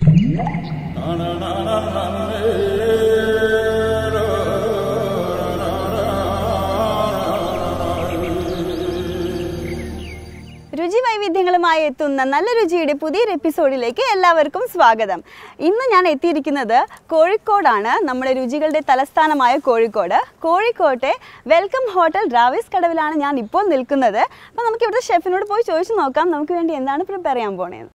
രുചി വൈവിധ്യങ്ങളുമായി എത്തുന്ന നല്ല രുചിയുടെ പുതിയൊരു എപ്പിസോഡിലേക്ക് എല്ലാവർക്കും സ്വാഗതം ഇന്ന് ഞാൻ എത്തിയിരിക്കുന്നത് കോഴിക്കോടാണ് നമ്മുടെ രുചികളുടെ തലസ്ഥാനമായ കോഴിക്കോട് കോഴിക്കോട്ടെ വെൽക്കം ഹോട്ടൽ ഡ്രാവിസ് കടവിലാണ് ഞാൻ ഇപ്പോൾ നിൽക്കുന്നത് അപ്പോൾ നമുക്ക് ഇവിടുത്തെ ഷെഫിനോട് പോയി ചോദിച്ചു നോക്കാം നമുക്ക് വേണ്ടി എന്താണ് പ്രിപ്പയർ ചെയ്യാൻ പോണേന്ന്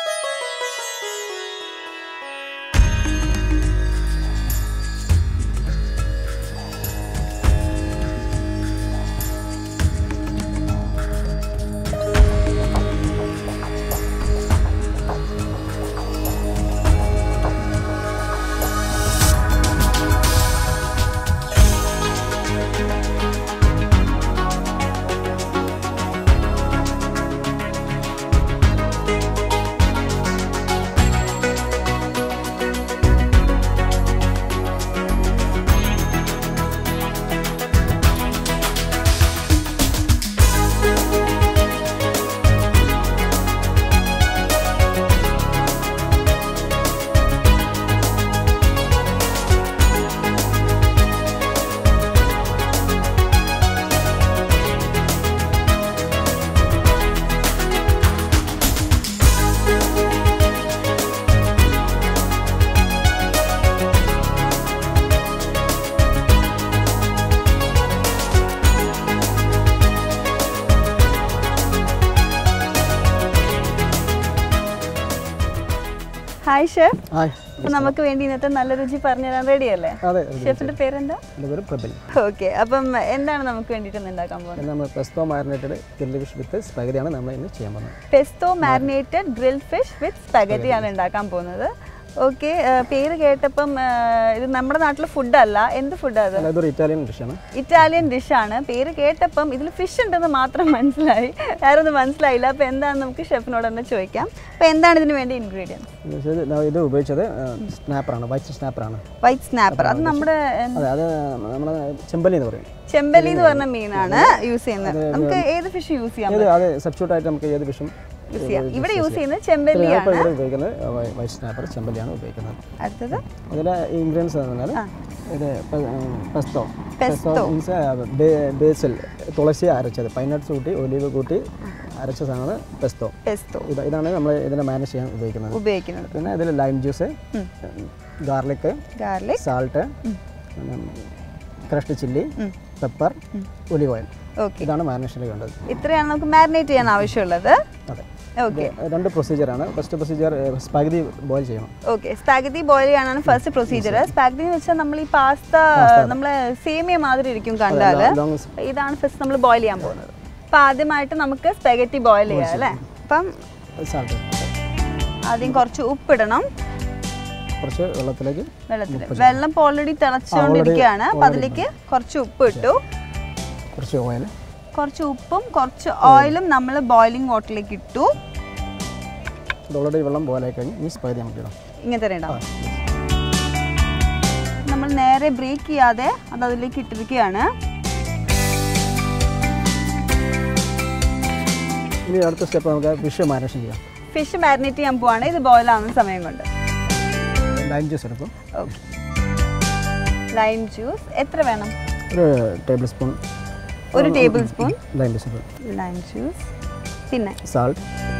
ഹായ് ഷെഫ് ഹായ് അപ്പോൾ നമുക്ക് വേണ്ടി ഇന്നത്തെ നല്ല രുചി പറഞ്ഞു തരാൻ റെഡിയല്ലേ അതെ ഷെഫിന്റെ പേരെന്താ എൻ്റെ പേര് പ്രബൽ ഓക്കെ അപ്പം എന്താണ് നമുക്ക് വേണ്ടിയിട്ട് ഇന്ന് ഉണ്ടാക്കാൻ പോകുന്നത് ഇത് നമ്മൾ pesto marinated grill fish with സ്പഗതിയാണ് നമ്മൾ ഇന്ന് ചെയ്യാൻ പോകുന്നത് pesto marinated grilled fish with spaghetti ആണ് ഉണ്ടാക്കാൻ പോകുന്നത് ഓക്കെ പേര് കേട്ടപ്പം ആ, ഇത് നമ്മുടെ നാട്ടിലെ ഫുഡല്ല എന്ത് ഫുഡാണ് അത് അല്ല, ഇതൊരു ഇറ്റാലിയൻ ഡിഷാണ് ഇറ്റാലിയൻ ഡിഷാണ് പേര് കേട്ടപ്പം ഇതിൽ ഫിഷ് ഉണ്ടെന്ന് മാത്രം മനസ്സിലായി വേറെ ഒന്നും മനസ്സിലായില്ല അപ്പോൾ എന്താണെന്ന് നമുക്ക് ഷെഫിനോട് തന്നെ ചോദിക്കാം അപ്പോൾ എന്താണ് ഇതിന് വേണ്ടി ഇൻഗ്രീഡിയൻസ് ഇത് ഇത് ഉപയോഗിച്ചത് സ്നാപ്പറാണ് വൈറ്റ് സ്നാപ്പറാണ് വൈറ്റ് സ്നാപ്പർ അത് നമ്മുടെ എന്ത്, അതെ അത് നമ്മുടെ ചെമ്പല്ലി എന്ന് പറയും ചെമ്പല്ലി എന്ന് പറഞ്ഞ മീനാണ് യൂസ് ചെയ്യുന്നത് നമുക്ക് ഏത് ഫിഷ് യൂസ് ചെയ്യാം ഇത് അത് സബ്സ്റ്റിറ്റ്യൂട്ട് ആയിട്ട് നമുക്ക് ഏത് ഫിഷും യൂസ് ചെയ്യാം ഇവിടെ യൂസ് ചെയ്യുന്നത് ചെമ്പല്ലിയാണ് ഇപ്പോൾ ഇവിടെ ഉപയോഗിക്കുന്നത് വൈറ്റ് സ്നാപ്പർ ചെമ്പല്ലിയാണ് ഉപയോഗിക്കുന്നത് അടുത്തത് അതിലെ ഇൻഗ്രീഡിയൻസ് എന്ന് പറഞ്ഞാൽ ഇത് പെസ്തോ Pesto. മീൻസ് ബേസിൽ തുളസി അരച്ചത് പൈനട്ട്സ് കൂട്ടി ഒലിവ് കൂട്ടി അരച്ച സാധനമാണ് പെസ്തോ പെസ്തോ ഇത് ഇതാണ് നമ്മൾ ഇതിനെ മാനേജ് ചെയ്യാൻ ഉപയോഗിക്കുന്നത് ഉപയോഗിക്കുന്നത് പിന്നെ ഇതിൽ lime juice garlic garlic salt crushed chilli pepper olive oil okay ഇതാണ് മാരിനേഷനിൽ വേണ്ടത് ഇത്രയാണ് നമുക്ക് മാരിനേറ്റ് ചെയ്യാൻ ആവശ്യമുള്ളത് അതെ ഓക്കെ ഇത് രണ്ട് പ്രൊസീജിയറാണ് ഫസ്റ്റ് പ്രൊസീജിയർ സ്പഗതി ബോയിൽ ചെയ്യണം ഓക്കെ സ്പാഗതി ബോയിൽ ചെയ്യാനാണ് ഫസ്റ്റ് പ്രൊസീജിയർ സ്പാഗതി എന്ന് വെച്ചാൽ നമ്മൾ ഈ പാസ്ത നമ്മളെ സേമിയ മാതിരി ഇരിക്കും കണ്ടാല് ലോങ് ഇതാണ് ഫസ്റ്റ് നമ്മൾ ബോയിൽ ചെയ്യാൻ പോകുന്നത് അപ്പം ആദ്യമായിട്ട് നമുക്ക് സ്പെഗറ്റി ബോയിൽ ചെയ്യാം അല്ലേ അപ്പം സാൾട്ട് ആദ്യം കുറച്ച് ഉപ്പിടണം കുറച്ച് വെള്ളത്തിലേക്ക് വെള്ളത്തിൽ വെള്ളം ഇപ്പോൾ ഓൾറെഡി തിളച്ചുകൊണ്ടിരിക്കുകയാണ് അപ്പം അതിലേക്ക് കുറച്ച് ഉപ്പ് ഇട്ടു കുറച്ച് ഓയിൽ കുറച്ച് ഉപ്പും കുറച്ച് ഓയിലും നമ്മൾ ബോയിലിംഗ് വാട്ടറിലേക്ക് ഇട്ടു ഇത് ഓൾറെഡി വെള്ളം ബോയിലായി കഴിഞ്ഞ് ഈ സ്പഗതി നമുക്ക് ഇടാം ഇങ്ങനത്തെ ഉണ്ടാവും നമ്മൾ നേരെ ബ്രേക്ക് ചെയ്യാതെ അത് അതിലേക്ക് ഇട്ടിരിക്കുകയാണ് ഇനി അടുത്ത സ്റ്റെപ്പ് നമുക്ക് ഫിഷ് മാരിനേഷൻ ചെയ്യാം ഫിഷ് മാരിനേറ്റ് ചെയ്യാൻ പോവാണ് ഇത് ബോയിൽ ആവുന്ന സമയം കൊണ്ട് ലൈം ജ്യൂസ് എടുക്കും ഓക്കെ ലൈം ജ്യൂസ് എത്ര വേണം ഒരു ടേബിൾ സ്പൂൺ ഒരു ടേബിൾ സ്പൂൺ ലൈം ജ്യൂസ് എടുക്കും ലൈം ജ്യൂസ് പിന്നെ സാൾട്ട്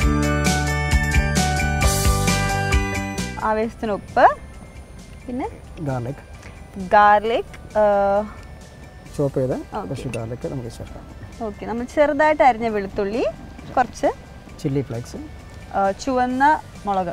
ആവശ്യത്തിന് ഉപ്പ് പിന്നെ ഗാർലിക് ഗാർലിക് ചോപ്പ് ചെയ്ത് ഫ്രഷ് ഗാർലിക് നമുക്ക് ചേർക്കാം ഓക്കെ നമ്മൾ ചെറുതായിട്ട് അരിഞ്ഞ വെളുത്തുള്ളി കുറച്ച് ചില്ലി ഫ്ലേക്സ് ആ, ചുവന്ന മുളക്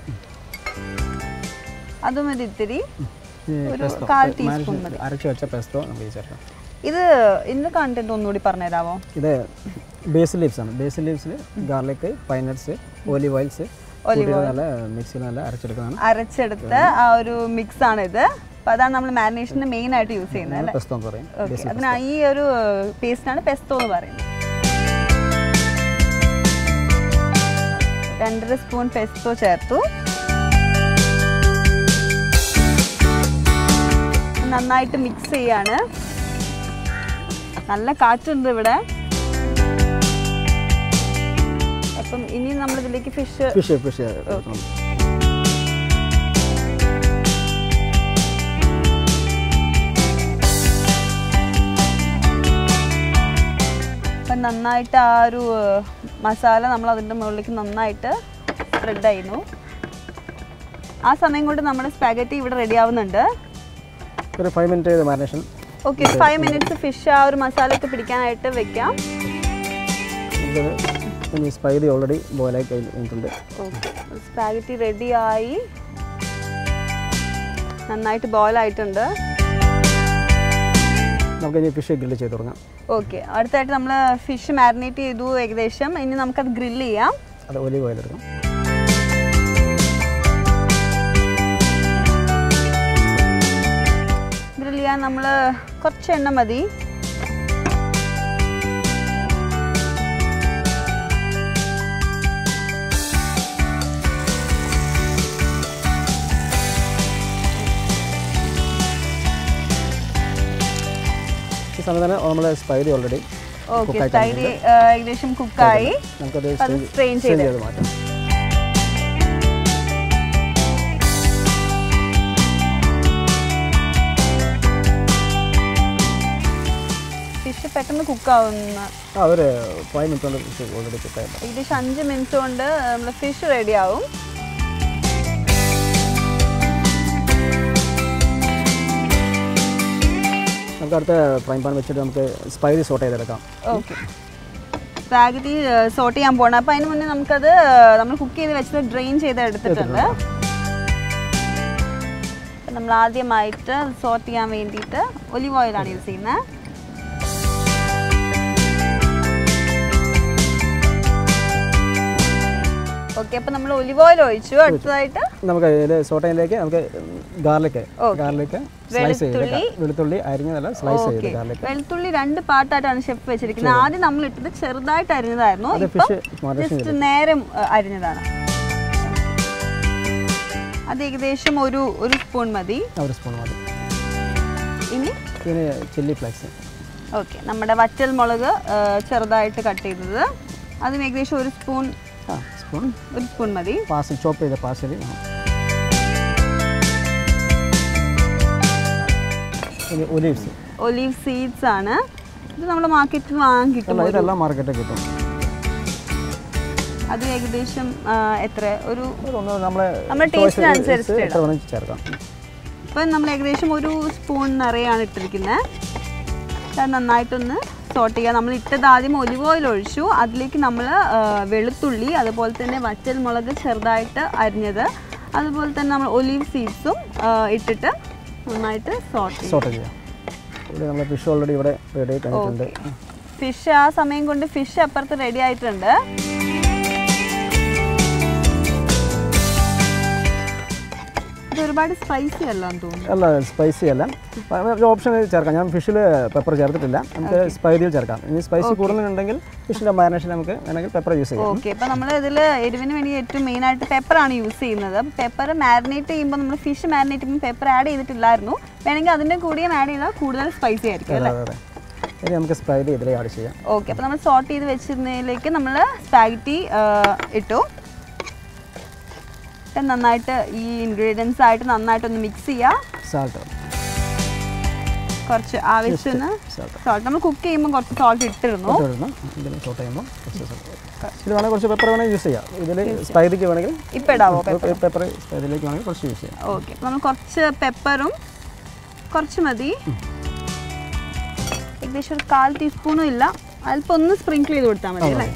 അതും ഒരു ഇത്തിരി ഒരു കാൽ ടീസ്പൂൺ മതി അരച്ച് വെച്ച പെസ്തോ നമുക്ക് ഇത് ചേർക്കാം ഇത് ഇന്ന് കണ്ടന്റ് ഒന്നുകൂടി പറഞ്ഞുതരാമോ ഇത് ബേസിൽ ലീവ്സ് ആണ് ബേസിൽ ലീവ്സിൽ ഗാർലിക് പൈനട്സ് ഒലിവ് ഓയിൽസ് നല്ല മിക്സിയിൽ നല്ല അരച്ചെടുക്കുന്നതാണ് അരച്ചെടുത്ത ആ ഒരു മിക്സ് ആണ് ഇത് അപ്പോൾ അതാണ് നമ്മൾ മാരിനേഷന് മെയിൻ ആയിട്ട് യൂസ് ചെയ്യുന്നത് അല്ലേ പെസ്തോ എന്ന് പറയും ഓക്കെ അതിന് ഈ ഒരു പേസ്റ്റാണ് പെസ്തോ എന്ന് പറയുന്നത് രണ്ടര സ്പൂൺ പെസ്തോ ചേർത്തു നന്നായിട്ട് മിക്സ് ചെയ്യാണ് നല്ല കാറ്റുണ്ട് ഇവിടെ അപ്പം ഇനി നമ്മൾ ഇതിലേക്ക് ഫിഷ് ഫിഷ് ഫിഷ് നന്നായിട്ട് ആ ഒരു ഏഹ്, മസാല നമ്മൾ അതിൻ്റെ മുകളിലേക്ക് നന്നായിട്ട് സ്പ്രെഡ് ചെയ്യുന്നു ആ സമയം കൊണ്ട് നമ്മുടെ സ്പാഗറ്റി ഇവിടെ റെഡി ആവുന്നുണ്ട് ഒരു ഫൈവ് മിനിറ്റ് ചെയ്ത് marination okay five minutes fish ആ ഒരു മസാലയൊക്കെ പിടിക്കാനായിട്ട് വെക്കാം ഇത് സ്പൈതി ഓൾറെഡി ബോയിലായി കഴിഞ്ഞിട്ടുണ്ട് ഓക്കെ സ്പാഗറ്റി റെഡിയായി നന്നായിട്ട് ബോയിൽ ആയിട്ടുണ്ട് നമുക്ക് ഇനി ഫിഷ് ഗ്രില്ല് ചെയ്ത് തുടങ്ങാം ഓക്കെ അടുത്തായിട്ട് നമ്മൾ ഫിഷ് മാരിനേറ്റ് ചെയ്തു ഏകദേശം ഇനി നമുക്കത് ഗ്രില്ല് ചെയ്യാം അത് ഒലിവ് ഓയിൽ എടുക്കാം ഗ്രില്ല് ചെയ്യാൻ നമ്മൾ കുറച്ച് എണ്ണ മതി ഈ സമയത്ത് തന്നെ നമ്മൾ സ്പൈതി ഓൾറെഡി ഓക്കെ തൈര് ഏകദേശം കുക്കായി നമുക്കത് അത് strain- strain strain ചെയ്ത്. ചെയ്ത് മാറ്റാം ഫിഷ് പെട്ടെന്ന് കുക്കാവുന്ന ആ ഒരു ഫൈവ് മിനിറ്റ് കൊണ്ട് ഫിഷ് ഓൾറെഡി കുക്കായില്ല ഏകദേശം അഞ്ച് മിനിറ്റ് കൊണ്ട് നമ്മൾ ഫിഷ് റെഡി ആവും നമുക്ക് അടുത്ത ഫ്രൈ പാൻ വെച്ചിട്ട് നമുക്ക് സ്പൈസി സോട്ട് ചെയ്തെടുക്കാം ഓക്കെ സ്പാഗറ്റി സോട്ട് ചെയ്യാൻ പോകണം അപ്പോൾ അതിന് മുന്നേ നമുക്കത് നമ്മൾ കുക്ക് ചെയ്ത് വെച്ചത് ഡ്രെയിൻ ചെയ്ത് എടുത്തിട്ടുണ്ട് അപ്പം നമ്മൾ ആദ്യമായിട്ട് സോട്ട് ചെയ്യാൻ വേണ്ടിയിട്ട് ഒലിവ് ഓയിലാണ് യൂസ് ചെയ്യുന്നത് ഓക്കെ അപ്പം നമ്മൾ ഒലിവ് ഓയിൽ ഒഴിച്ചു അടുത്തതായിട്ട് നമുക്ക് ഇതിൽ സോട്ടയിലേക്ക് നമുക്ക് ഗാർലിക്ക് Okay. ഗാർലിക്ക് സ്ലൈസ് ചെയ്ത് വെളുത്തുള്ളി. വെളുത്തുള്ളി അരിഞ്ഞതല്ല സ്ലൈസ് ചെയ്ത് ഓക്കെ ഗാർലിക്ക് വെളുത്തുള്ളി രണ്ട് പാർട്ടായിട്ടാണ് ഷെഫ് വെച്ചിരിക്കുന്നത് ആദ്യം നമ്മൾ ഇട്ടത് ചെറുതായിട്ട് അരിഞ്ഞതായിരുന്നു അത് ഇപ്പം ഫിഷ് മാറിനേഷൻ ജസ്റ്റ് നേരെ ഏഹ്, അരിഞ്ഞതാണ് അത് ഏകദേശം ഒരു ഒരു സ്പൂൺ മതി ഒരു സ്പൂൺ മതി ഇനി പിന്നെ ചില്ലി ഫ്ലേക്സ് ഓക്കെ നമ്മുടെ വറ്റൽ മുളക് ഏഹ്, ചെറുതായിട്ട് കട്ട് ചെയ്തത് അതും ഏകദേശം ഒരു സ്പൂൺ ആ സ്പൂൺ ഒരു സ്പൂൺ മതി പാസിൽ ചോപ്പ് ചെയ്ത പാസിൽ ഇനി ഒലീവ്സ് ഒലീവ് സീഡ്സ് ആണ് ഇത് നമ്മൾ മാർക്കറ്റിൽ വാങ്ങാൻ കിട്ടും അല്ല ഇതെല്ലാം മാർക്കറ്റിൽ കിട്ടും അത് ഏകദേശം ആ, എത്ര ഒരു ഇതൊന്ന് നമ്മളെ നമ്മുടെ choice ടേസ്റ്റിന് അനുസരിച്ചിട്ട് എത്ര വേണമെങ്കിൽ ചേർക്കാം ഇപ്പം നമ്മൾ ഏകദേശം ഒരു സ്പൂൺ നിറയാണ് ഇട്ടിരിക്കുന്നത് അത് നന്നായിട്ടൊന്ന് സോട്ട് ചെയ്യുക നമ്മൾ ഇട്ടത് ആദ്യം ഒലിവ് ഓയിൽ ഒഴിച്ചു അതിലേക്ക് നമ്മൾ വെളുത്തുള്ളി അതുപോലെ തന്നെ വറ്റൽ മുളക് ചെറുതായിട്ട് അരിഞ്ഞത് അതുപോലെ തന്നെ നമ്മൾ ഒലിവ് സീഡ്സും ഇട്ടിട്ട് നന്നായിട്ട് സോട്ട് ചെയ്യും സോട്ട് ചെയ്യാം ഇവിടെ നമ്മൾ ഫിഷ് ഓൾറെഡി ഇവിടെ റെഡി ആയി കഴിഞ്ഞിട്ടുണ്ട് ഫിഷ് ആ സമയം കൊണ്ട് ഫിഷ് അപ്പുറത്ത് റെഡി ആയിട്ടുണ്ട് ഇത് ഒരുപാട് സ്പൈസി അല്ലാന്ന് തോന്നുന്നു അല്ല സ്പൈസി അല്ല ഓപ്ഷൻ ചേർക്കാം ഞാൻ ഫിഷിൽ പെപ്പർ ചേർത്തിട്ടില്ല നമുക്ക് സ്പൈസിയിൽ ചേർക്കാം ഇനി സ്പൈസി കൂടുതലുണ്ടെങ്കിൽ ഫിഷിൻ്റെ മാരിനേഷൻ നമുക്ക് വേണമെങ്കിൽ പെപ്പർ യൂസ് ചെയ്യാം ഓക്കെ ഇപ്പൊ നമ്മൾ ഇതിൽ എരിവിന് വേണ്ടി ഏറ്റവും മെയിൻ ആയിട്ട് പെപ്പറാണ് യൂസ് ചെയ്യുന്നത് പെപ്പർ മാരിനേറ്റ് ചെയ്യുമ്പോൾ നമ്മൾ ഫിഷ് മാരിനേറ്റ് ചെയ്യുമ്പോൾ പെപ്പർ ആഡ് ചെയ്തിട്ടില്ലായിരുന്നു വേണമെങ്കിൽ അതിന്റെ കൂടിയും ആഡ് ചെയ്താൽ കൂടുതൽ സ്പൈസി ആയിരിക്കും അതെ അല്ലേ അതെ അതെ ഇനി നമുക്ക് സ്പൈസി ഇതിലേ ആഡ് ചെയ്യാം ഓക്കെ അപ്പോൾ നമ്മൾ സോർട്ട് ചെയ്ത് വെച്ചിരുന്നതിലേക്ക് നമ്മൾ സ്പാഗറ്റി ഇട്ടു ഇത് നന്നായിട്ട് ഈ ഇൻഗ്രീഡിയൻസ് ആയിട്ട് നന്നായിട്ടൊന്ന് മിക്സ് ചെയ്യുക സാൾട്ട് കുറച്ച് ആവശ്യത്തിന് സാൾട്ട് സോൾട്ട് നമ്മൾ കുക്ക് ചെയ്യുമ്പോൾ കുറച്ച് സോൾട്ട് ഇട്ടിരുന്നു ഇടണം ഇതിൽ സോട്ട് ചെയ്യുമ്പോൾ കുറച്ച് salt. ഇത് വേണമെങ്കിൽ കുറച്ച് പെപ്പർ വേണമെങ്കിൽ യൂസ് ചെയ്യാം ഇതിൽ സ്പൈസിക്ക് വേണമെങ്കിൽ ഇപ്പം ഇടാവോ പെപ്പർ ഇതിലേക്ക് വേണമെങ്കിൽ കുറച്ച് യൂസ് ചെയ്യാം ഓക്കെ നമ്മൾ കുറച്ച് പെപ്പറും കുറച്ച് മതി ഏകദേശം ഒരു കാൽ ടീസ്പൂണും ഇല്ല അല്പം ഒന്ന് സ്പ്രിങ്കിൾ ചെയ്ത് കൊടുത്താൽ മതി അല്ലേ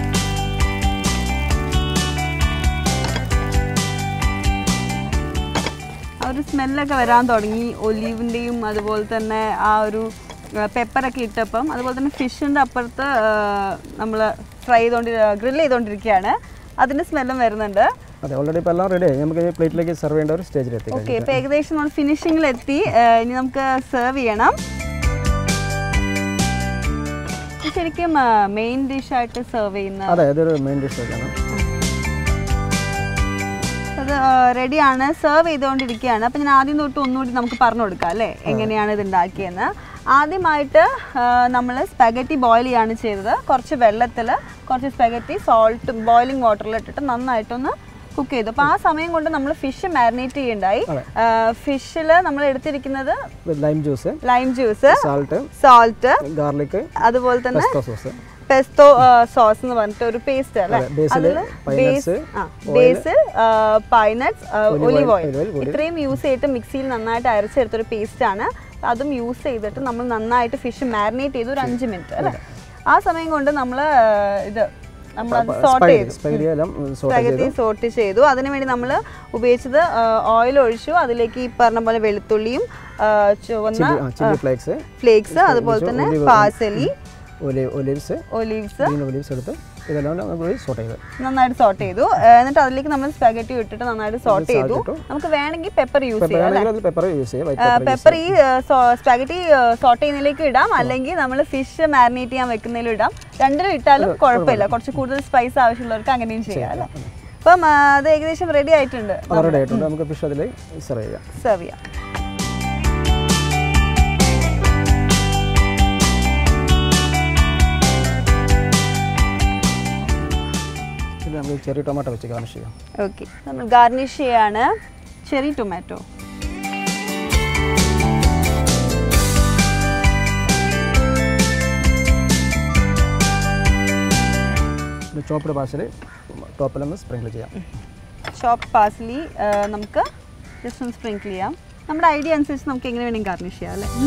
ആ ഒരു സ്മെല്ലൊക്കെ വരാൻ തുടങ്ങി ഒലീവിൻ്റെയും അതുപോലെ തന്നെ ആ ഒരു പെപ്പറൊക്കെ ഇട്ടപ്പം അതുപോലെ തന്നെ ഫിഷിൻ്റെ അപ്പുറത്ത് നമ്മൾ ഫ്രൈ ചെയ്തുകൊണ്ട് ഗ്രിൽ ചെയ്തുകൊണ്ടിരിക്കുകയാണ് അതിൻ്റെ സ്മെല്ലും വരുന്നുണ്ട് അതെ ഓൾറെഡി ഇപ്പോൾ എല്ലാം റെഡി ആയി നമുക്ക് ഈ പ്ലേറ്റിലേക്ക് സെർവ് ചെയ്യേണ്ട ഒരു സ്റ്റേജിൽ എത്തി ഓക്കെ ഇപ്പൊ ഏകദേശം നമ്മൾ ഫിനിഷിംഗിൽ എത്തി ഇനി നമുക്ക് സെർവ് ചെയ്യണം ഇത് ശരിക്കും മെയിൻ ഡിഷായിട്ട് സെർവ് ചെയ്യുന്ന അതെ ഇതൊരു മെയിൻ ഡിഷ് ഒക്കെയാണ് അത് റെഡിയാണ് സെർവ് ചെയ്തുകൊണ്ടിരിക്കുകയാണ് അപ്പം ഞാൻ ആദ്യം തൊട്ട് ഒന്നുകൂടി നമുക്ക് പറഞ്ഞു കൊടുക്കാം അല്ലേ എങ്ങനെയാണ് ഇത് ഉണ്ടാക്കിയെന്ന് ആദ്യമായിട്ട് നമ്മൾ സ്പെഗറ്റി ബോയിൽ ചെയ്യാണ് ചെയ്തത് കുറച്ച് വെള്ളത്തിൽ കുറച്ച് സ്പെഗറ്റി സോൾട്ട് ബോയിലിംഗ് വാട്ടറിൽ ഇട്ടിട്ട് നന്നായിട്ടൊന്ന് കുക്ക് ചെയ്തു അപ്പോൾ ആ സമയം കൊണ്ട് നമ്മൾ ഫിഷ് മാരിനേറ്റ് ചെയ്യണ്ടായി അതെ. ഫിഷിൽ നമ്മൾ എടുത്തിരിക്കുന്നത് lime juice lime juice salt salt garlic അതുപോലെ തന്നെ പെസ്തോ സോസ് പെസ്തോ സോസ് എന്ന് പറഞ്ഞിട്ട് ഒരു പേസ്റ്റ് അല്ലേ അതെ, basil, അതില് pine basil nuts, basil pine nuts olive olive oil oil കൂടി. ഇത്രയും യൂസ് ചെയ്തിട്ട് മിക്സിയിൽ നന്നായിട്ട് അരച്ചെടുത്തൊരു പേസ്റ്റ് ആണ് അതും യൂസ് ചെയ്തിട്ട് നമ്മൾ നന്നായിട്ട് ഫിഷ് മാരിനേറ്റ് ചെയ്തു ഒരു അഞ്ച് മിനിറ്റ് അല്ലേ ആ സമയം കൊണ്ട് നമ്മൾ ഇത് നമ്മൾ സോട്ട് ചെയ്തു സ്പൈരി എല്ലാം സോട്ട് സ്പഗത്തി സോട്ട് ചെയ്തു അതിനുവേണ്ടി നമ്മൾ ഉപയോഗിച്ചത് ഓയിൽ ഒഴിച്ചു അതിലേക്ക് ഈ പറഞ്ഞ പോലെ വെളുത്തുള്ളിയും ആ, ചുവന്ന ചില്ലി ഫ്ലേക്സ് ഫ്ലേക്സ് അതുപോലെ തന്നെ parsley olive olives olives green olives എടുത്ത് ഇതെല്ലാം നമ്മൾ സോട്ട് ചെയ്ത് നന്നായിട്ട് സോട്ട് ചെയ്തു ആ, എന്നിട്ട് അതിലേക്ക് നമ്മൾ സ്പഗറ്റി ഇട്ടിട്ട് നന്നായിട്ട് സോട്ട് ചെയ്തു ഇട്ടു. നമുക്ക് വേണമെങ്കിൽ പെപ്പർ യൂസ് ചെയ്യാം വേണമെങ്കിൽ അതിൽ പെപ്പർ യൂസ് ചെയ്യാം വൈറ്റ് പെപ്പർ പെപ്പർ ഈ സ്പാഗറ്റി സോട്ട് ചെയ്യുന്നതിലേക്ക് ഇടാം അല്ലെങ്കിൽ നമ്മൾ ഫിഷ് മാരിനേറ്റ് ചെയ്യാൻ വെക്കുന്നതിലും ഇടാം രണ്ടിലും ഇട്ടാലും കുഴപ്പമില്ല കുറച്ച് കൂടുതൽ സ്പൈസ് ആവശ്യമുള്ളവർക്ക് അങ്ങനെയും ചെയ്യാം അല്ലേ അപ്പം ആ, അത് ഏകദേശം റെഡി ആയിട്ടുണ്ട് റെഡി ആയിട്ടുണ്ട് നമുക്ക് ഫിഷ് അതിൽ സെർവ് ചെയ്യാം സെർവ് ചെയ്യാം ഇതിൽ നമുക്ക് ചെറിയ ടൊമാറ്റോ വെച്ച് ഗാർണിഷ് ചെയ്യാം ഓക്കെ നമ്മൾ ഗാർണിഷ് ചെയ്യാണ് ചെറി ടൊമാറ്റോ ചോപ്ഡ് പാസിൽ ടോപ്പിലൊന്ന് സ്പ്രിങ്കിൾ ചെയ്യാം ഷോപ്പ് പാസ്ലി നമുക്ക് ജസ്റ്റ് ഒന്ന് സ്പ്രിങ്കിൾ ചെയ്യാം നമ്മുടെ ഐഡിയ അനുസരിച്ച് നമുക്ക് എങ്ങനെ വേണമെങ്കിൽ ഗാർണിഷ് ചെയ്യാം അല്ലേ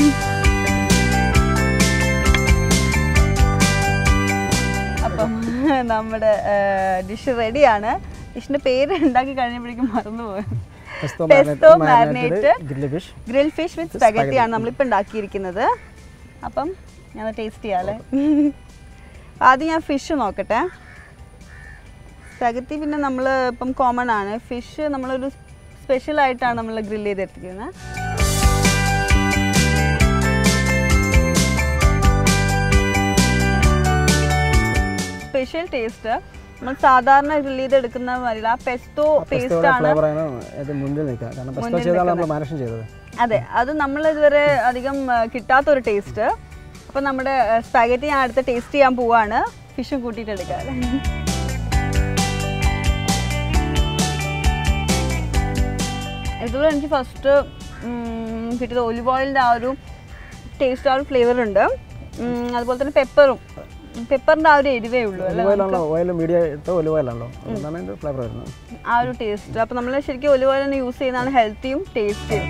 അപ്പം നമ്മുടെ ഡിഷ് റെഡിയാണ് ഡിഷിന്റെ പേര് ഉണ്ടാക്കി കഴിഞ്ഞപ്പോഴേക്കും മറന്നുപോയി pesto pesto marinated marinated grill fish grill fish with spaghetti ആണ് നമ്മളിപ്പോൾ ഉണ്ടാക്കിയിരിക്കുന്നത് അപ്പം ഞാൻ ടേസ്റ്റ് ചെയ്യാം അല്ലേ ആദ്യം ഞാൻ ഫിഷ് നോക്കട്ടെ സ്പഗത്തി പിന്നെ നമ്മൾ ഇപ്പം കോമൺ ആണ് ഫിഷ് നമ്മളൊരു സ്പെഷ്യൽ ആയിട്ടാണ് നമ്മൾ ഗ്രിൽ ചെയ്തെടുത്തിരിക്കുന്നത് സ്പെഷ്യൽ ടേസ്റ്റ് നമ്മൾ സാധാരണ ഗ്രിൽ ചെയ്തെടുക്കുന്ന മാതിരി ആ പെസ്തോ പേസ്റ്റ് ആണ് ഫ്ലേവറാണ് ഇത് മുന്നിൽ നിൽക്കുക കാരണം പെസ്തോ ചെയ്താണ് നമ്മൾ മാനേഷൻ ചെയ്തത് അതെ അത് നമ്മൾ ഇതുവരെ അധികം ആ, കിട്ടാത്തൊരു ടേസ്റ്റ് അപ്പോൾ നമ്മുടെ സ്പാഗറ്റി ഞാൻ അടുത്ത ടേസ്റ്റ് ചെയ്യാൻ പോവാണ് ഫിഷും കൂട്ടിയിട്ട് എടുക്കാം അല്ലേ? ഇതുപോലെ എനിക്ക് ഫസ്റ്റ് കിട്ടിയത് ഒലിവ് ഓയിലിൻ്റെ ആ ഒരു ടേസ്റ്റ് ആ ഒരു ഫ്ലേവർ ഉണ്ട് ഉം, അതുപോലെ തന്നെ പെപ്പറും പെപ്പറിൻ്റെ ആ ഒരു എരിവേ ഉള്ളൂ അല്ലേ ഒലിവ് ഓയിലാണല്ലോ ഓയിൽ മീഡിയ ഇട്ട് ഒലിവ് ഓയിലാണല്ലോ അതുകൊണ്ടാണ് അതിൻ്റെ ഫ്ലേവർ വരുന്നത് ആ ഒരു ടേസ്റ്റ് അപ്പോൾ നമ്മൾ ശരിക്കും ഒലിവ് ഓയിൽ തന്നെ യൂസ് ചെയ്യുന്നതാണ് ഹെൽത്തിയും ടേസ്റ്റിയും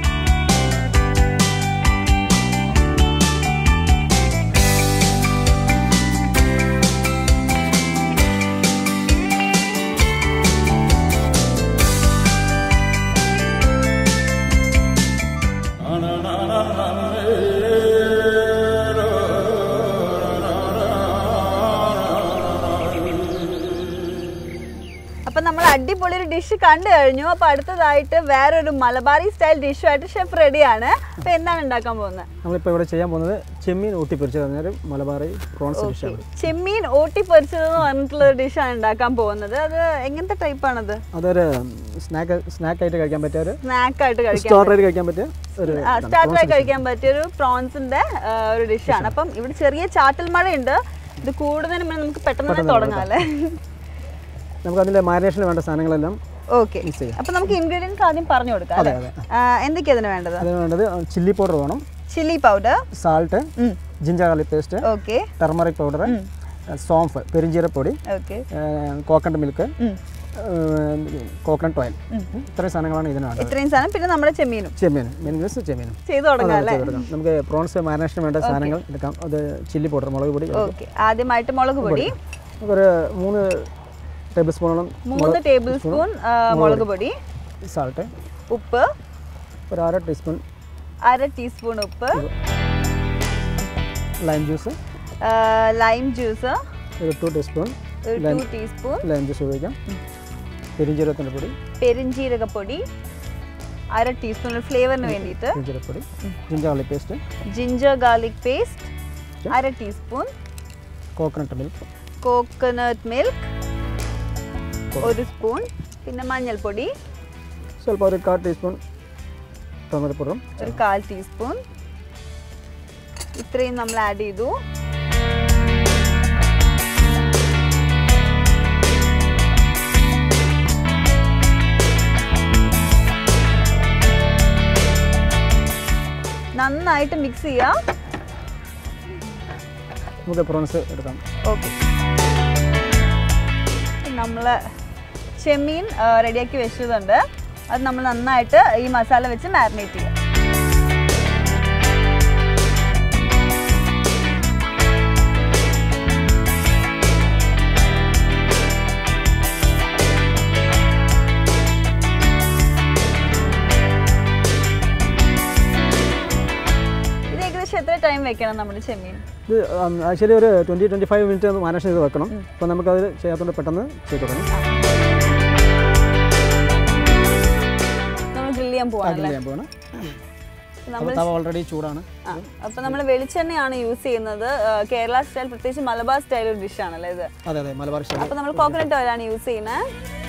അപ്പൊ നമ്മൾ അടിപൊളി ഒരു ഡിഷ് കണ്ടു കഴിഞ്ഞു അപ്പൊ അടുത്തതായിട്ട് വേറൊരു മലബാറി സ്റ്റൈൽ ഡിഷുമായിട്ട് ഷെഫ് റെഡിയാണ് അപ്പൊ എന്താണ് ഉണ്ടാക്കാൻ പോകുന്നത് നമ്മളിപ്പോൾ ഇവിടെ ചെയ്യാൻ പോകുന്നത് ചെമ്മീൻ ഊട്ടിപ്പൊരിച്ചത് പറഞ്ഞൊരു മലബാറി പ്രോൺസ് ഡിഷാണ് ചെമ്മീൻ ഓട്ടി പൊരിച്ചത് എന്ന് പറഞ്ഞിട്ടുള്ള ഒരു ഡിഷാണ് ഉണ്ടാക്കാൻ പോകുന്നത് അത് എങ്ങനത്തെ ടൈപ്പ് ആണത് അതൊരു സ്നാക്ക് സ്നാക്കായിട്ട് കഴിക്കാൻ പറ്റിയ ഒരു സ്നാക്ക് ആയിട്ട് കഴിക്കാൻ സ്റ്റോറായിട്ട് കഴിക്കാൻ പറ്റിയ ഒരു സ്റ്റാർട്ടറായി കഴിക്കാൻ പറ്റിയ ഒരു പ്രോൺസിന്റെ ഒരു ഡിഷാണ് അപ്പം ഇവിടെ ചെറിയ ചാറ്റൽ മഴയുണ്ട് ഇത് കൂടുതലും മുന്നേ നമുക്ക് പെട്ടെന്ന് തന്നെ തുടങ്ങാം അല്ലേ നമുക്ക് അതിൻ്റെ മാരിനേഷന് വേണ്ട സാധനങ്ങളെല്ലാം ഓക്കെ മിക്സ് ചെയ്യാം അപ്പൊ നമുക്ക് ഇൻഗ്രീഡിയൻസ് ആദ്യം പറഞ്ഞു കൊടുക്കാം അതെ അല്ലേ അതെ ആ, എന്തൊക്കെയാ അതിന് വേണ്ടത് അതിന് വേണ്ടത് ചില്ലി പൗഡർ വേണം chilli powder salt ginger garlic paste okay turmeric powder സോംഫ് പെരിഞ്ചീരപ്പൊടി okay coconut milk coconut oil ഇത്രയും സാധനങ്ങളാണ് ഇതിന് വേണ്ടത് ഇത്രയും സാധനം പിന്നെ നമ്മുടെ ചെമ്മീനും ചെമ്മീൻ മെയിൻ മീൻസ് ചെമ്മീൻ ചെയ്തു തുടങ്ങാം അല്ലേ ചെയ്തെടുക്കാം. നമുക്ക് പ്രോൺസ് മാരിനേഷന് വേണ്ട സാധനങ്ങൾ എടുക്കാം അത് ചില്ലി പൗഡർ മുളക് പൊടി ഓക്കെ ആദ്യമായിട്ട് മുളക് പൊടി നമുക്കൊരു മൂന്ന് ടേബിൾ സ്പൂണോളം മൂന്ന് ടേബിൾ സ്പൂൺ മുളക് പൊടി സാൾട്ട് ഉപ്പ് ഒരു അര ടീസ്പൂൺ അര ടീസ്പൂൺ ഉപ്പ് ലൈം ജ്യൂസ് ലൈം ജ്യൂസ് ഒരു ടു ടീസ്പൂൺ ഒരു ടു ടീസ്പൂൺ ലൈം ജ്യൂസ് ഉപയോഗിക്കാം പെരിഞ്ചീരകത്തിൻ്റെ പൊടി പെരിഞ്ജീരകപ്പൊടി അര ടീസ്പൂൺ ഫ്ലേവറിന് വേണ്ടിയിട്ട് പെരിഞ്ചീരപ്പൊടി ginger garlic paste ginger garlic paste അര teaspoon coconut milk coconut milk ഒരു സ്പൂൺ പിന്നെ മഞ്ഞൾപ്പൊടി ಸ್ವಲ್ಪ ഒരു കാൽ ടീസ്പൂൺ ടൊമാറ്റോ പൗഡറും ഒരു കാൽ ടീസ്പൂൺ ഇത്രയും നമ്മൾ ആഡ് ചെയ്തു നന്നായിട്ട് മിക്സ് ചെയ്യാം നമുക്ക് പ്രോൺസ് എടുക്കാം ഓക്കെ നമ്മൾ ചെമ്മീൻ റെഡിയാക്കി വെച്ചതുണ്ട് അത് നമ്മൾ നന്നായിട്ട് ഈ മസാല വെച്ച് മാരിനേറ്റ് ചെയ്യാം ഇത് ഏകദേശം എത്ര ടൈം വെക്കണം നമ്മുടെ ചെമ്മീൻ ഇത് ആക്ച്വലി ഒരു twenty twenty five minute marination ചെയ്ത് വെക്കണം അപ്പോൾ നമുക്കത് ചെയ്യാത്തതുകൊണ്ട് പെട്ടെന്ന് ചെയ്ത് തുടങ്ങും നമ്മൾ ഗ്രില്ല് ചെയ്യാൻ പോവാണ് ഗ്രിൽ ചെയ്യാൻ പോകണം നമ്മൾ തവ ഓൾറെഡി ചൂടാണ് ആ അപ്പോൾ നമ്മൾ വെളിച്ചെണ്ണയാണ് യൂസ് ചെയ്യുന്നത് ആ, കേരള സ്റ്റൈൽ പ്രത്യേകിച്ച് മലബാർ സ്റ്റൈൽ ഒരു ഡിഷാണല്ലേ ഇത് അതെ അതെ മലബാർ സ്റ്റൈൽ അപ്പോൾ നമ്മൾ കോക്കനട്ട് ഓയിലാണ് യൂസ് ചെയ്യുന്നത്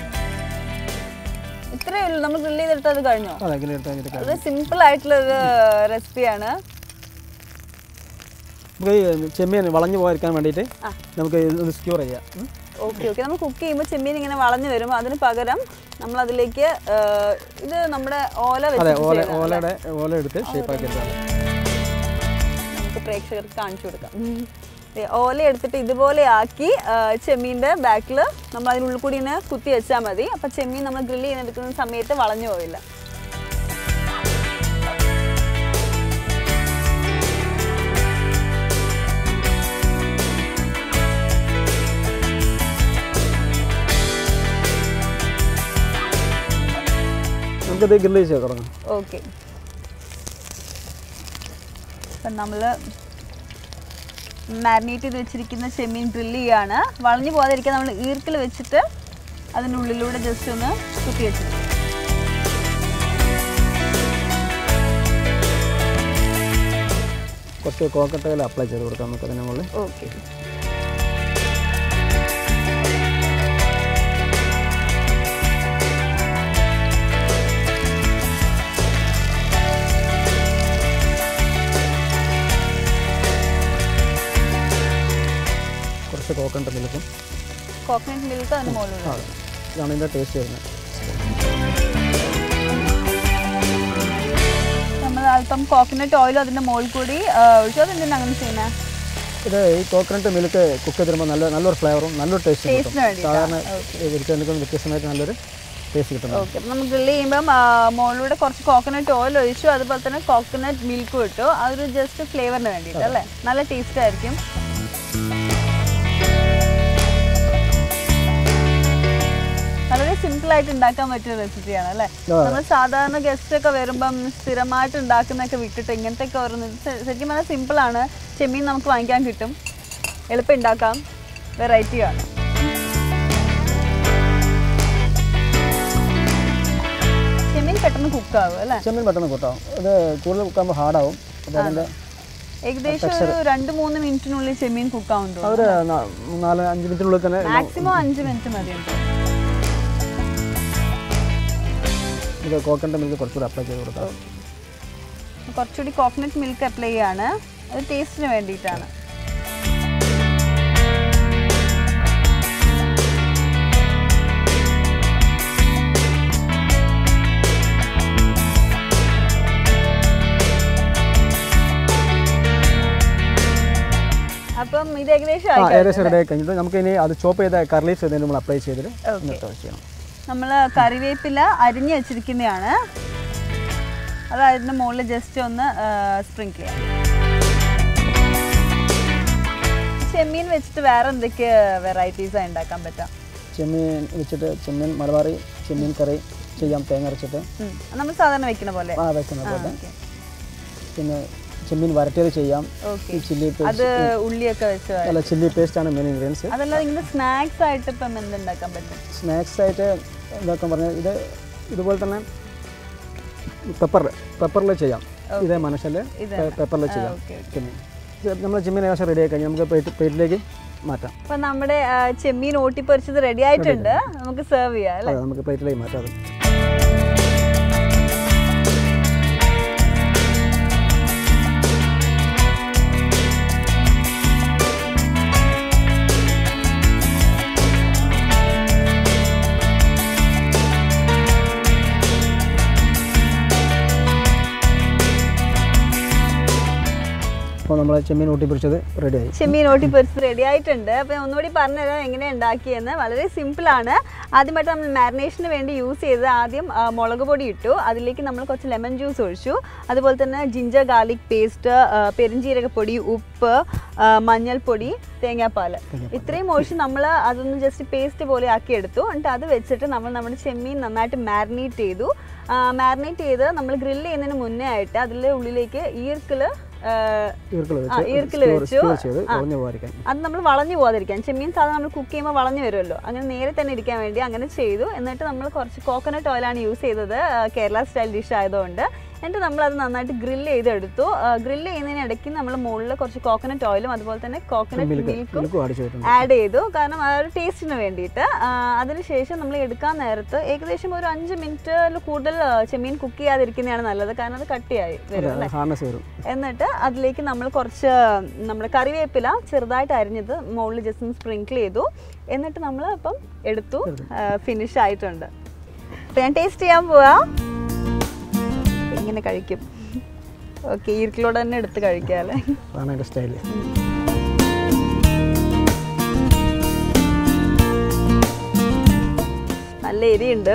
ഇത്രയേ ഉള്ളൂ നമ്മൾ ഗ്രില്ല് ചെയ്തെടുത്ത് അത് കഴിഞ്ഞോ അതെ ഗ്രിൽ എടുത്ത് കഴിഞ്ഞിട്ട് അത് സിമ്പിൾ ആയിട്ടുള്ള ഒരു റെസിപ്പിയാണ് നമുക്ക് ഈ ചെമ്മീൻ വളഞ്ഞു പോകാതിരിക്കാൻ വേണ്ടിയിട്ട് ആ. നമുക്ക് ഇത് സ്ക്യൂർ ചെയ്യാം ഉം. ഓക്കെ ഓക്കെ നമ്മൾ കുക്ക് ചെയ്യുമ്പോൾ ചെമ്മീൻ ഇങ്ങനെ വളഞ്ഞു വരും അതിന് പകരം നമ്മൾ അതിലേക്ക് ആ, ഇത് നമ്മുടെ ഓല അതെ വെച്ച് ഓല ഓലയുടെ ഓല എടുത്ത് ഷേപ്പ് ആക്കി എടുക്കാം നമുക്ക് പ്രേക്ഷകർക്ക് കാണിച്ചു കൊടുക്കാം ദേ, ഓല എടുത്തിട്ട് ഇതുപോലെ ആക്കി ആ, ചെമ്മീൻ്റെ ബാക്കിൽ നമ്മൾ അതിനുള്ളിൽ കൂടി ഇങ്ങനെ കുത്തി വെച്ചാൽ മതി അപ്പോൾ ചെമ്മീൻ നമ്മൾ ഗ്രില്ല് ചെയ്തെടുക്കുന്ന സമയത്ത് വളഞ്ഞു പോവില്ല നമുക്കത് ഗ്രില്ല് ചെയ്ത് തുടങ്ങാം ഓക്കെ അപ്പം നമ്മൾ മാരിനേറ്റ് ചെയ്ത് വെച്ചിരിക്കുന്ന ചെമ്മീൻ ഡ്രില്ല് ചെയ്യാണ് വളഞ്ഞു പോകാതിരിക്കാൻ നമ്മൾ ഈർക്കിൽ വെച്ചിട്ട് അതിനുള്ളിലൂടെ ജസ്റ്റ് ഒന്ന് കുത്തി വെച്ചിട്ട് കുറച്ച് കോക്കട്ട് ഓയിൽ അപ്ലൈ ചെയ്ത് കൊടുക്കാം നമുക്ക് അതിന് മുകളിൽ ഓക്കെ കുറച്ച് കോക്കട്ട് മിൽക്കും കോക്കനട്ട് മിൽക്ക് അതിന് മുകളിൽ ആ ഇതാണ് ഇതിൻ്റെ ടേസ്റ്റ് വരുന്നത് നമ്മൾ അല്പം കോക്കനട്ട് ഓയിലും അതിൻ്റെ മുകളിൽ കൂടി ആ, ഒഴിച്ചു അതെന്തിനാണ് അങ്ങനെ ചെയ്യുന്നത് ഇത് ഈ കോക്കനട്ട് മിൽക്ക് കുക്ക് ചെയ്തിരുമ്പോൾ നല്ല നല്ലൊരു ഫ്ലേവറും നല്ലൊരു ടേസ്റ്റും കിട്ടും ടേസ്റ്റിന് വേണ്ടിയിട്ടാണ് സാധാരണ വെജിറ്റബിളിൽ വ്യത്യസ്തമായിട്ട് നല്ലൊരു ടേസ്റ്റ് കിട്ടുന്നത് ഓക്കെ അപ്പം നമ്മൾ ഗ്രില്ല് ചെയ്യുമ്പം ആ, മുകളിലൂടെ കുറച്ച് കോക്കനട്ട് ഓയിൽ ഒഴിച്ചു അതുപോലെ തന്നെ കോക്കനട്ട് മിൽക്ക് ഇട്ടു അതൊരു ജസ്റ്റ് ഫ്ലേവറിന് വേണ്ടിയിട്ട് അല്ലേ നല്ല ടേസ്റ്റ് ആയിരിക്കും വളരെ സിമ്പിൾ ആയിട്ട് ഉണ്ടാക്കാൻ പറ്റിയ റെസിപ്പിയാണ് അല്ലേ നമ്മൾ സാധാരണ ഗസ്റ്റ് ഒക്കെ വരുമ്പം സ്ഥിരമായിട്ട് ഉണ്ടാക്കുന്നതൊക്കെ വിട്ടിട്ട് ഇങ്ങനത്തെ ഒക്കെ ഓരോന്ന് ശ- ശരിക്കും പറഞ്ഞാൽ സിമ്പിളാണ് ചെമ്മീൻ നമുക്ക് വാങ്ങിക്കാൻ കിട്ടും എളുപ്പം ഉണ്ടാക്കാം വെറൈറ്റിയാണ് ചെമ്മീൻ പെട്ടെന്ന് കുക്കാവും അല്ലേ ചെമ്മീൻ പെട്ടെന്ന് കൂട്ടാവും ഇത് കൂടുതൽ കുക്കാകുമ്പോൾ ഹാർഡാവും അപ്പോൾ അതിൻ്റെ ഏകദേശം ഒരു രണ്ട് മൂന്ന് മിനിറ്റിനുള്ളിൽ ചെമ്മീൻ കുക്കാവും തോന്നുന്നു ഒരു നാ- നാല് അഞ്ച് മിനിറ്റിനുള്ളിൽ തന്നെ മാക്സിമം അഞ്ച് മിനിറ്റ് മതി എന്ന് തോന്നുന്നു. ഇത് കോക്കനട്ട് മിൽക്ക് കുറച്ചുകൂടി അപ്ലൈ ചെയ്ത് കൊടുക്കാം കുറച്ചുകൂടി കോക്കനട്ട് മിൽക്ക് അപ്ലൈ ചെയ്യാണ് അത് ടേസ്റ്റിന് വേണ്ടിയിട്ടാണ് അപ്പം ഇത് ഏകദേശം ആ ആയി ഏകദേശം റെഡി ആയി കഴിഞ്ഞിട്ട് നമുക്ക് ഇനി അത് ചോപ്പ് ചെയ്ത കർലീസ് ഇതിന് നമ്മൾ അപ്ലൈ ചെയ്തിട്ട് ഓക്കെ എന്നിട്ട് ചെയ്യണം നമ്മൾ കറിവേപ്പില അരിഞ്ഞ് വെച്ചിരിക്കുന്നതാണ് അത് അതിൻ്റെ മുകളിൽ ജസ്റ്റ് ഒന്ന് സ്പ്രിങ്കിൾ ചെയ്യാം ചെമ്മീൻ വെച്ചിട്ട് വേറെ എന്തൊക്കെ വെറൈറ്റീസാണ് ഉണ്ടാക്കാൻ പറ്റാം ചെമ്മീൻ വെച്ചിട്ട് ചെമ്മീൻ മലബാറി ചെമ്മീൻ കറി ചെയ്യാം തേങ്ങ അരച്ചിട്ട് ഉം. നമ്മൾ സാധാരണ വെക്കുന്ന പോലെ ആ വെക്കുന്ന പോലെ ഓക്കെ പിന്നെ ചെമ്മീൻ വരട്ടിയത് ചെയ്യാം ഓക്കെ ഈ ചില്ലി അത് പേസ്റ്റ് ഉള്ളിയൊക്കെ വെച്ച് വഴ- അല്ല ചില്ലി പേസ്റ്റ് ആണ് മെയിൻ ഇൻഗ്രീഡിയൻസ് അതല്ലാതെ ഇങ്ങനെ സ്നാക്സ് ആയിട്ട് ഇപ്പം എന്തുണ്ടാക്കാൻ പറ്റും സ്നാക്സ് ആയിട്ട് ഇതാക്കാൻ പറഞ്ഞാൽ ഇത് ഇതുപോലെ തന്നെ പെപ്പർ പെപ്പറിൽ ചെയ്യാം ഇതേ മനസ്സിൽ ഇത് പെപ്പറിൽ ചെയ്യാം ഓക്കെ ചെമ്മീൻ നമ്മൾ ചെമ്മീൻ ഏകദേശം റെഡി ആയി കഴിഞ്ഞാൽ നമുക്ക് പ്ലേറ്റ് പ്ലേറ്റിലേക്ക് മാറ്റാം അപ്പം നമ്മുടെ ആ, ചെമ്മീൻ ഓട്ടിപ്പൊരിച്ചത് റെഡി ആയിട്ടുണ്ട് നമുക്ക് സെർവ് ചെയ്യാം അല്ലേ അതെ നമുക്ക് പ്ലേറ്റിലേക്ക് മാറ്റാം അത് അപ്പോൾ നമ്മൾ ചെമ്മീൻ ഊട്ടിപ്പിടിച്ചത് റെഡിയായി ചെമ്മീൻ ഓട്ടി പൊരിച്ച് റെഡി ആയിട്ടുണ്ട് അപ്പോൾ ഞാൻ ഒന്നുകൂടി പറഞ്ഞുതരാം എങ്ങനെയാണ് ഉണ്ടാക്കിയെന്ന് വളരെ സിമ്പിളാണ് ആദ്യമായിട്ട് നമ്മൾ മാരിനേഷന് വേണ്ടി യൂസ് ചെയ്തത് ആദ്യം ആ, മുളക് പൊടി ഇട്ടു അതിലേക്ക് നമ്മൾ കുറച്ച് ലെമൺ ജ്യൂസ് ഒഴിച്ചു അതുപോലെ തന്നെ ജിഞ്ചർ ഗാർലിക് പേസ്റ്റ് പെരിഞ്ജീരകപ്പൊടി ഉപ്പ് ആ, മഞ്ഞൾപ്പൊടി തേങ്ങാപ്പാൽ ഇത്രയും ഒഴിച്ച് നമ്മൾ അതൊന്ന് ജസ്റ്റ് പേസ്റ്റ് പോലെ ആക്കി എടുത്തു എന്നിട്ട് അത് വെച്ചിട്ട് നമ്മൾ നമ്മുടെ ചെമ്മീൻ നന്നായിട്ട് മാരിനേറ്റ് ചെയ്തു മാരിനേറ്റ് ചെയ്ത് നമ്മൾ ഗ്രില്ല് ചെയ്യുന്നതിന് മുന്നേ ആയിട്ട് അതിൻ്റെ ഉള്ളിലേക്ക് ഈർക്കിൽ ഈർക്കിൾ ആ, വെച്ച് ഈർക്കിൽ skewer- വെച്ചു. skewer ചെയ്ത് ആ. കുറഞ്ഞു പോകാതിരിക്കാൻ അത് നമ്മൾ വളഞ്ഞു പോകാതിരിക്കാൻ ചെമ്മീൻ സാധാരണ നമ്മൾ കുക്ക് ചെയ്യുമ്പോൾ വളഞ്ഞു വരുമല്ലോ അങ്ങനെ നേരെ തന്നെ ഇരിക്കാൻ വേണ്ടി അങ്ങനെ ചെയ്തു എന്നിട്ട് നമ്മൾ കുറച്ച് കോക്കനട്ട് ഓയിലാണ് യൂസ് ചെയ്തത് ആ, കേരള സ്റ്റൈൽ ഡിഷ് ആയതുകൊണ്ട് എന്നിട്ട് നമ്മൾ അത് നന്നായിട്ട് ഗ്രില്ല് ചെയ്തെടുത്തു ഗ്രില്ല് ചെയ്യുന്നതിനിടയ്ക്ക് നമ്മൾ മുകളിൽ കുറച്ച് കോക്കനട്ട് ഓയിലും അതുപോലെ തന്നെ കോക്കനട്ട് മിൽക്ക് മിൽക്കും മിൽക്കും അടിച്ചു വരുന്നുണ്ട് ആഡ് ചെയ്തു കാരണം ആ ഒരു ടേസ്റ്റിന് വേണ്ടിയിട്ട് ആ, അതിനുശേഷം നമ്മൾ എടുക്കാൻ നേരത്ത് ഏകദേശം ഒരു അഞ്ച് മിനിറ്റിൽ കൂടുതൽ ആ, ചെമ്മീൻ കുക്ക് ചെയ്യാതിരിക്കുന്നതാണ് നല്ലത് കാരണം അത് കട്ടിയായി വരും അല്ലേ ഹാർനസ് വരും എന്നിട്ട് അതിലേക്ക് നമ്മൾ കുറച്ച് നമ്മുടെ കറിവേപ്പില ചെറുതായിട്ട് അരിഞ്ഞത് മുകളിൽ ജസ്റ്റ് ഒന്ന് സ്പ്രിങ്കിൾ ചെയ്തു എന്നിട്ട് നമ്മൾ അപ്പം എടുത്തു ഫിനിഷ് ആയിട്ടുണ്ട് അപ്പം ഞാൻ ടേസ്റ്റ് ചെയ്യാൻ പോവാ ഇങ്ങനെ കഴിക്കും ഓക്കെ ഈർക്കിലോടെ തന്നെ എടുത്ത് കഴിക്കാം അല്ലേ അതാണ് എൻ്റെ സ്റ്റൈല് നല്ല എരിയുണ്ട്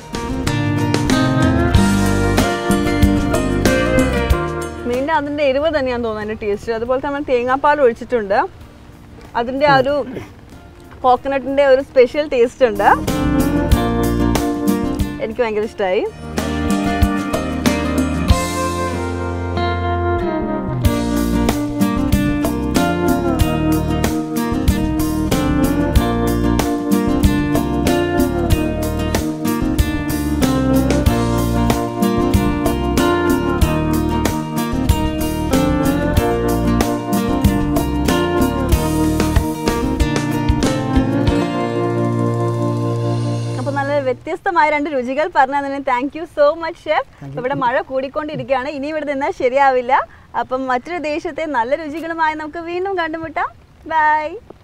മീനിൻ്റെ അതിൻ്റെ എരിവ് തന്നെയാന്ന് തോന്നുന്നു അതിൻ്റെ ടേസ്റ്റ് അതുപോലെ തന്നെ നമ്മൾ തേങ്ങാപ്പാൽ ഒഴിച്ചിട്ടുണ്ട് അതിൻ്റെ ആ ഒരു കോക്കനട്ടിൻ്റെ ഒരു സ്പെഷ്യൽ ടേസ്റ്റ് ഉണ്ട് എനിക്ക് ഭയങ്കര ഇഷ്ടമായി അപ്പോൾ നല്ല വ്യത്യസ്തമായ രണ്ട് രുചികൾ പറഞ്ഞതിന് thank you so much chef ഇവിടെ മഴ കൂടിക്കൊണ്ടിരിക്കുകയാണ് ഇനി ഇവിടെ നിന്നാൽ ശരിയാവില്ല അപ്പം മറ്റൊരു ദേശത്തെ നല്ല രുചികളുമായി നമുക്ക് വീണ്ടും കണ്ടുമുട്ടാം ബൈ